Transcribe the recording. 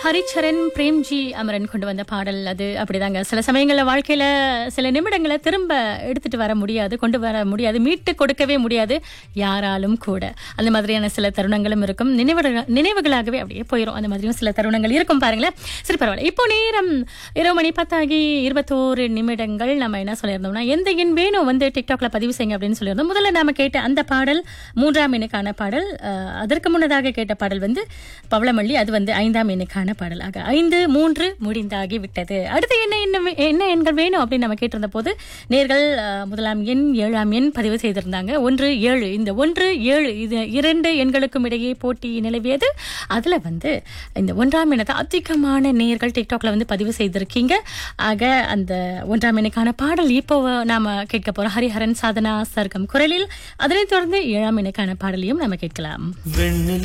ஹரிச்சரன் பிரேம்ஜி அமரன் கொண்டு வந்த பாடல் அது அப்படிதாங்க சில சமயங்கள்ல வாழ்க்கையில சில நிமிடங்களை திரும்ப எடுத்துட்டு வர முடியாது கொண்டு வர முடியாது மீட்டு கொடுக்கவே முடியாது யாராலும் கூட அந்த மாதிரியான சில தருணங்களும் இருக்கும் நினைவுகள் நினைவுகளாகவே அப்படியே போயிடும் அந்த மாதிரியும் சில தருணங்கள் இருக்கும் பாருங்களேன் சரி பரவாயில்ல இப்போ நேரம் இரவு மணி பத்தாகி இருபத்தோரு நிமிடங்கள் நம்ம என்ன சொல்லியிருந்தோம்னா எந்த எண் வேணும் வந்து டிக்டாக்ல பதிவு செய்யுங்க அப்படின்னு சொல்லியிருந்தோம் முதல்ல நாம கேட்ட அந்த பாடல் மூன்றாம் எண்ணுக்கான பாடல் அஹ், அதற்கு முன்னதாக கேட்ட பாடல் வந்து பவளமல்லி அது வந்து ஐந்தாம் எண்ணுக்கான பாடல் ஆக ஐந்து மூன்று முடிந்தாகி விட்டது அடுத்து என்ன என்ன வே- என்ன எண்கள் வேணும் அப்படின்னு நம்ம கேட்டிருந்த போது நேர்கள் அஹ், முதலாம் எண் ஏழாம் எண் பதிவு செய்திருந்தாங்க ஒன்று ஏழு இந்த ஒன்று ஏழு இது இரண்டு எண்களுக்கும் இடையே போட்டி நிலவியது அதுல வந்து இந்த ஒன்றாம் எண்ணத்தை அதிகமான நேர்கள் டிக்டாக்ல வந்து பதிவு செய்திருக்கீங்க ஆக அந்த ஒன்றாம் எண்ணுக்கான பாடல் இப்போ நாம கேட்க போறோம் ஹரிஹரன் சாதனா சர்க்கம் குரலில் அதனைத் தொடர்ந்து ஏழாம் எண்ணுக்கான பாடலையும் நாம கேட்கலாம் வெண்ணில